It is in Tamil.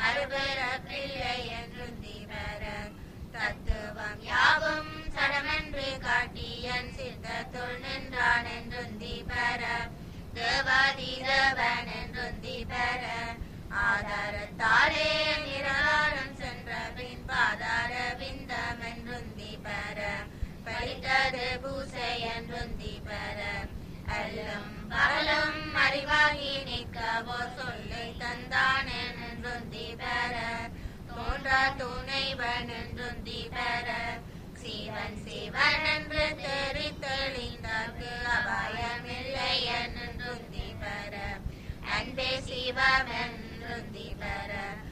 மறுபெற பிள்ளை என்றுந்தி பெற தத்துவம் யாவும் சடமென்று காட்டியன் சித்தத்துள் நின்றான் என்றுந்தி பெற தேவாதி தேவன் என்றுந்தி பெற ஆதாரத்தாலே நிராரம் சென்ற பின் பாதார விந்தம் என்றுந்தி பெற பலித்தது பூசை என்றுந்தி பெற அல்லும் பகலும் அறிவாகி நிற்கவோ சொல்லை தந்தான் என்றுந்தி பெற தோன்றா துணைவன் என்றுந்தி பெற சிவன் சிவன் என்று தெரி தெளிந்தார்க்கு அபாயமில்லை என்றுந்தி பெற அன்பே சிவம் என்றுந்தி பெற